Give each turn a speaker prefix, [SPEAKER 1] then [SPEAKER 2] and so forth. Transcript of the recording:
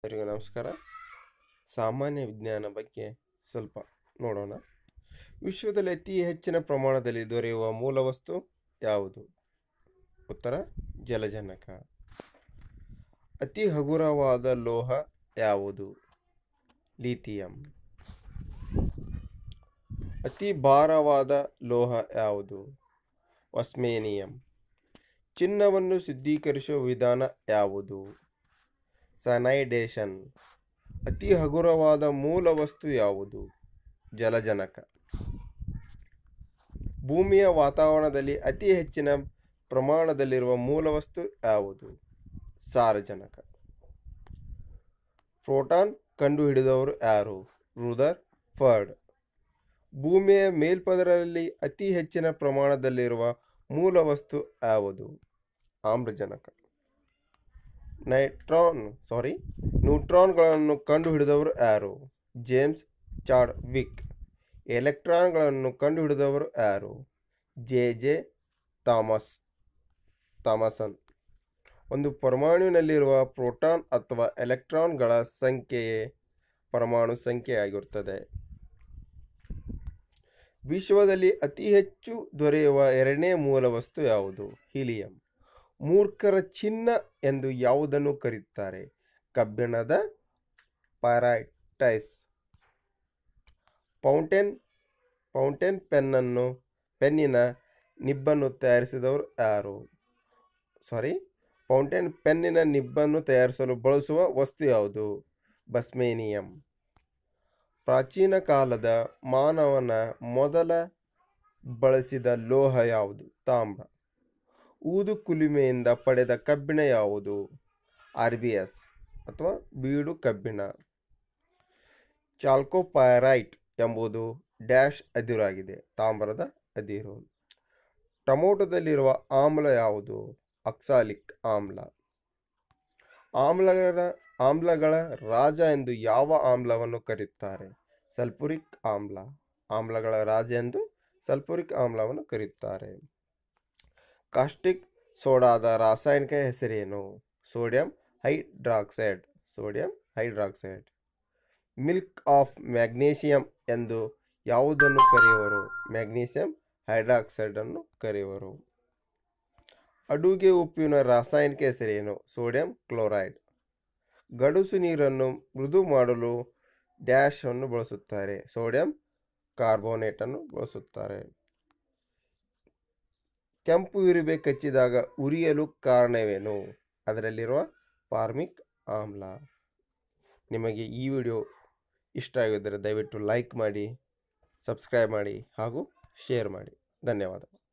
[SPEAKER 1] ಎಲ್ಲರಿಗೂ ನಮಸ್ಕಾರ ಸಾಮಾನ್ಯ ವಿಜ್ಞಾನ ಬಗ್ಗೆ ಸ್ವಲ್ಪ ನೋಡೋಣ ವಿಶ್ವದಲ್ಲಿ ಅತಿ ಹೆಚ್ಚಿನ ಪ್ರಮಾಣದಲ್ಲಿ ದೊರೆಯುವ ಮೂಲ ವಸ್ತು ಯಾವುದು ಉತ್ತರ ಜಲಜನಕ ಅತಿ ಹಗುರವಾದ ಲೋಹ ಯಾವುದು ಲಿಥಿಯಂ ಅತಿ ಭಾರವಾದ ಲೋಹ ಯಾವುದು ಒಸ್ಮೇನಿಯಂ ಚಿನ್ನವನ್ನು ಶುದ್ಧೀಕರಿಸುವ ವಿಧಾನ ಯಾವುದು ಸನೈಡೇಷನ್ ಅತಿ ಹಗುರವಾದ ಮೂಲ ವಸ್ತು ಯಾವುದು ಜಲಜನಕ ಭೂಮಿಯ ವಾತಾವರಣದಲ್ಲಿ ಅತಿ ಹೆಚ್ಚಿನ ಪ್ರಮಾಣದಲ್ಲಿರುವ ಮೂಲ ವಸ್ತು ಯಾವುದು ಸಾರಜನಕ ಪ್ರೋಟಾನ್ ಕಂಡುಹಿಡಿದವರು ಯಾರು ರುದರ್ ಫರ್ಡ್ ಭೂಮಿಯ ಮೇಲ್ಪದರಲ್ಲಿ ಅತಿ ಹೆಚ್ಚಿನ ಪ್ರಮಾಣದಲ್ಲಿರುವ ಮೂಲ ವಸ್ತು ಯಾವುದು ಆಮ್ಲಜನಕ ನೈಟ್ರಾನ್ ಸಾರಿ ನ್ಯೂಟ್ರಾನ್ಗಳನ್ನು ಕಂಡುಹಿಡಿದವರು ಯಾರು ಜೇಮ್ಸ್ ಚಾಡ್ ವಿಕ್ ಎಲೆಕ್ಟ್ರಾನ್ಗಳನ್ನು ಕಂಡುಹಿಡಿದವರು ಯಾರು ಜೆ ಜೆ ಥಾಮಸ್ ಥಾಮಸನ್ ಒಂದು ಪರಮಾಣುವಿನಲ್ಲಿರುವ ಪ್ರೋಟಾನ್ ಅಥವಾ ಎಲೆಕ್ಟ್ರಾನ್ಗಳ ಸಂಖ್ಯೆಯೇ ಪರಮಾಣು ಸಂಖ್ಯೆಯಾಗಿರುತ್ತದೆ ವಿಶ್ವದಲ್ಲಿ ಅತಿ ಹೆಚ್ಚು ದೊರೆಯುವ ಎರಡನೇ ಮೂಲ ವಸ್ತು ಯಾವುದು ಹೀಲಿಯಂ ಮೂರ್ಖರ ಚಿನ್ನ ಎಂದು ಯಾವುದನ್ನು ಕರೆಯುತ್ತಾರೆ ಕಬ್ಬಿಣದ ಪ್ಯಾರೈಟೈಸ್ ಫೌಂಟೇನ್ ಫೌಂಟೇನ್ ಪೆನ್ನನ್ನು ಪೆನ್ನಿನ ನಿಬ್ಬನ್ನು ತಯಾರಿಸಿದವರು ಯಾರು ಸಾರಿ ಫೌಂಟೇನ್ ಪೆನ್ನಿನ ನಿಬ್ಬನ್ನು ತಯಾರಿಸಲು ಬಳಸುವ ವಸ್ತು ಯಾವುದು ಬಸ್ಮೇನಿಯಂ ಪ್ರಾಚೀನ ಕಾಲದ ಮಾನವನ ಮೊದಲ ಬಳಸಿದ ಲೋಹ ಯಾವುದು ತಾಮ್ರ ಊದು ಕುಲುಮೆಯಿಂದ ಪಡೆದ ಕಬ್ಬಿಣ ಯಾವುದು ಆರ್ ಬಿ ಎಸ್ ಅಥವಾ ಬೀಡು ಕಬ್ಬಿಣ ಚಾಲ್ಕೋಪೈರೈಟ್ ಎಂಬುದು ಡ್ಯಾಶ್ ಅದಿರಾಗಿದೆ ತಾಮ್ರದ ಅದಿರು ಟೊಮೊಟೊದಲ್ಲಿರುವ ಆಮ್ಲ ಯಾವುದು ಅಕ್ಸಾಲಿಕ್ ಆಮ್ಲ ಆಮ್ಲಗಳ ಆಮ್ಲಗಳ ರಾಜ ಎಂದು ಯಾವ ಆಮ್ಲವನ್ನು ಕರೆಯುತ್ತಾರೆ ಸಲ್ಫುರಿಕ್ ಆಮ್ಲ ಆಮ್ಲಗಳ ರಾಜ ಎಂದು ಸಲ್ಫುರಿಕ್ ಆಮ್ಲವನ್ನು ಕರೆಯುತ್ತಾರೆ ಕಾಸ್ಟಿಕ್ ಸೋಡಾದ ರಾಸಾಯನಿಕ ಹೆಸರೇನು sodium hydroxide sodium hydroxide milk of magnesium ಎಂದು ಯಾವುದನ್ನು ಕರೆಯುವರು ಮ್ಯಾಗ್ನೀಷಿಯಂ ಹೈಡ್ರಾಕ್ಸೈಡನ್ನು ಕರೆಯುವರು ಅಡುಗೆ ಉಪ್ಪಿನ ರಾಸಾಯನಿಕ ಹೆಸರೇನು ಸೋಡಿಯಂ ಕ್ಲೋರೈಡ್ ಗಡುಸು ನೀರನ್ನು ಮೃದು ಮಾಡಲು ಡ್ಯಾಶ್ ಅನ್ನು ಬಳಸುತ್ತಾರೆ ಸೋಡಿಯಂ ಕಾರ್ಬೋನೇಟನ್ನು ಬಳಸುತ್ತಾರೆ ಕೆಂಪು ಇರುವೆ ಕಚ್ಚಿದಾಗ ಉರಿಯಲು ಕಾರಣವೇನು ಅದರಲ್ಲಿರುವ ಫಾರ್ಮಿಕ್ ಆಮ್ಲ ನಿಮಗೆ ಈ ವಿಡಿಯೋ ಇಷ್ಟ ಆಗಿದ್ದರೆ ದಯವಿಟ್ಟು ಲೈಕ್ ಮಾಡಿ ಸಬ್ಸ್ಕ್ರೈಬ್ ಮಾಡಿ ಹಾಗೂ ಶೇರ್ ಮಾಡಿ ಧನ್ಯವಾದ